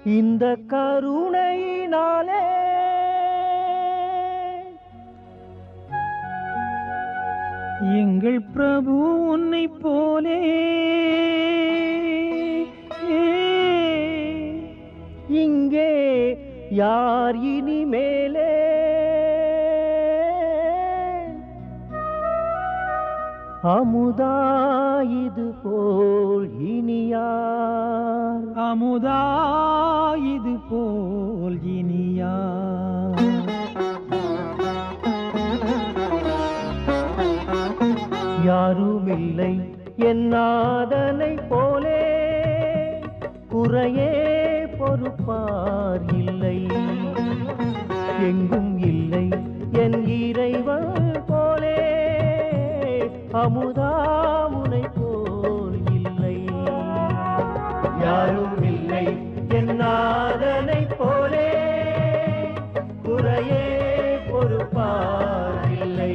இந்த கருணையினாலே எங்கள் பிரபு உன்னை போலே இங்கே யார் இனிமேலே அமுதா இது போல் இனியார் அமுதா இது போல் இனியா யாருமில்லை என்னாதனை போலே குறையே பொறுப்பார் இல்லை எங்கும் இல்லை என் இறைவன் போலே அமுதாமுனை போல் இல்லை யாரும் இல்லை என்னாதனை போலே குறையே பொறுப்பார் இல்லை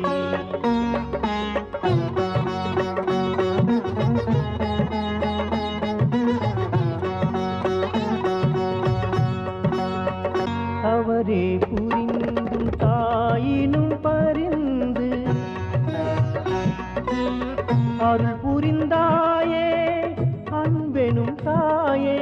அவரே புரிந்தும் தாயினும் பரிந்து அருள் புரிந்தாயே அன்பெனும் தாயே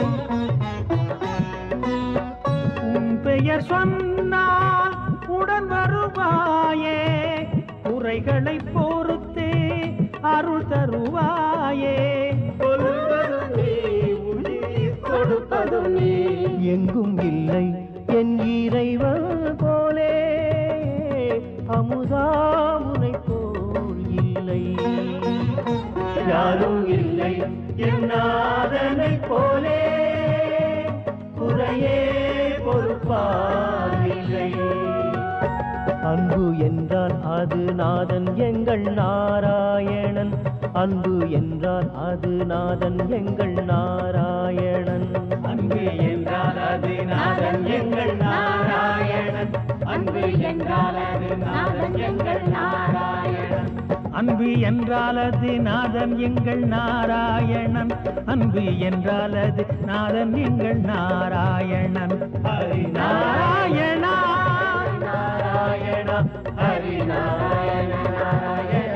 உன் பெயர் சொன்னால் உடன் வருவாயே குறைகளை பொறுத்தே அருள் தருவாயே கொல்வதும் நீ, உயிர் கொடுப்பதும் நீ. எங்கும் இல்லை என் இறைவன் போலே அமுதாமுனை போல் இல்லை யாரும் இல்லை என் நாதனை போலே குறையே பொறுப்பார் இல்லை அன்பு என்றால் அது நாதன் எங்கள் நாராயணன் அன்பு என்றால் அது நாதன் எங்கள் நாராயணன் அன்பு என்றால் அது நாதன் எங்கள் நாராயணன் அன்பு என்றால் அது நாதன் எங்கள் நாராயணன் அன்பு என்றால் அது நாதன் எங்கள் நாராயணன் அன்பு என்றால் அது நாதன் எங்கள் நாராயணன் ஹரி நாராயணா நாராயண ஹரி நாராயண நாராயண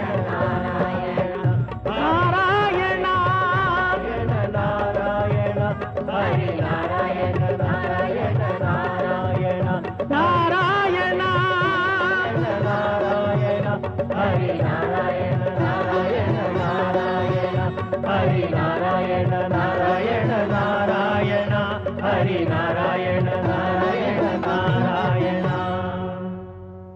நாராயண நாராயணா நாராயண ஹரி நாராயண நாராயண நாராயண நாராயணா நாராயண ஹரி நாராயண நாராயண நாராயண ஹரி நாராயண நாராயண நாராயண ஹரி நாராயண நாராயண